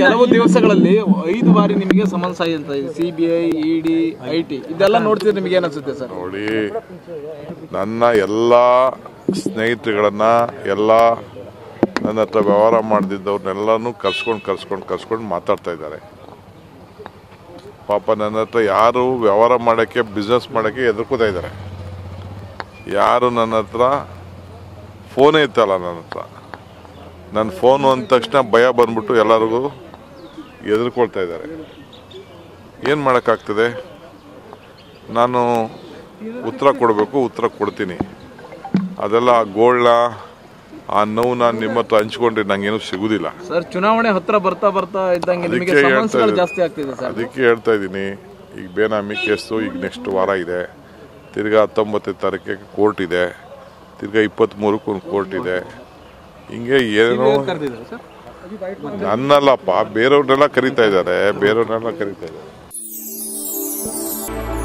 ಕೆಲವು ದಿವಸಗಳಲ್ಲಿ ಐದು ಬಾರಿ ನಿಮಗೆ ಸಮನ್ಸ್ ಅಂತ ಇದೆ C B I ED I T ಇದೆಲ್ಲ ನೋಡ್ತಿದ್ರೆ ನಿಮಗೆ ಏನಿಸುತ್ತೆ ಸರ್ ನೋಡಿ ನನ್ನ ಎಲ್ಲ ಸ್ನೇಹಿತರುಗಳನ್ನ ಎಲ್ಲ ನನ್ನ ಹತ್ರ ವ್ಯವಹಾರ ಮಾಡ್ತಿದ್ದವ್ರನ್ನೆಲ್ಲನೂ ಕರ್ಸ್ಕೊಂಡು ಕರ್ಸ್ಕೊಂಡು ಕರ್ಸ್ಕೊಂಡು ಮಾತಾಡ್ತಾ ಇದ್ದಾರೆ ಪಾಪ ನನ್ನ ಹತ್ರ ಯಾರು ವ್ಯವಹಾರ ಮಾಡೋಕ್ಕೆ ಬಿಸ್ನೆಸ್ ಮಾಡೋಕ್ಕೆ ಎದುರ್ಕೋತಾ ಇದ್ದಾರೆ ಯಾರು ನನ್ನ ಹತ್ರ ಫೋನೇ ಇತ್ತಲ್ಲ ನನ್ನ ಹತ್ರ ನನ್ನ ಫೋನು ಅಂದ ತಕ್ಷಣ ಭಯ ಬಂದ್ಬಿಟ್ಟು ಎಲ್ಲರಿಗೂ ಎದುರ್ಕೊಳ್ತಾ ಇದ್ದಾರೆ ಏನು ಮಾಡೋಕ್ಕಾಗ್ತದೆ ನಾನು ಉತ್ತರ ಕೊಡಬೇಕು ಉತ್ತರ ಕೊಡ್ತೀನಿ ಅದೆಲ್ಲ ಆ ಗೋಳ್ನ ಆ ನೋವು ನಾನು ನಿಮ್ಮ ಹತ್ರ ಹಂಚ್ಕೊಂಡ್ರೆ ನಂಗೇನು ಸಿಗುದಿಲ್ಲ ಸರ್ ಚುನಾವಣೆ ಹತ್ರ ಬರ್ತಾ ಬರ್ತಾ ಇದ್ದಂಗೆ ನಿಮಗೆ ಅದಕ್ಕೆ ಸಮನ್ಸ್ಗಳು ಹೇಳ್ತಾ ಜಾಸ್ತಿ ಆಗ್ತಿದೆ ಸರ್ ಅದಕ್ಕೆ ಹೇಳ್ತಾ ಇದ್ದೀನಿ ಈಗ ಬೇನಾಮಿ ಕೇಸು ಈಗ ನೆಕ್ಸ್ಟ್ ವಾರ ಇದೆ ತಿರ್ಗಾ ಹತ್ತೊಂಬತ್ತನೇ ತಾರೀಕಿಗೆ ಕೋರ್ಟ್ ಇದೆ ತಿರ್ಗಾ ಇಪ್ಪತ್ತ್ಮೂರಕ್ಕೆ ಒಂದು ಕೋರ್ಟ್ ಇದೆ ಹಿಂಗೆ ಏನೋ ಕರೆದಿದ್ದಾರೆ ಸರ್ ನನ್ನಲ್ಲಪ್ಪ ಬೇರೆಯವ್ರನ್ನೆಲ್ಲ ಕರಿತಾ ಇದ್ದಾರೆ ಬೇರೆಯವ್ರನ್ನೆಲ್ಲ ಕರಿತಾ ಇದ್ದಾರೆ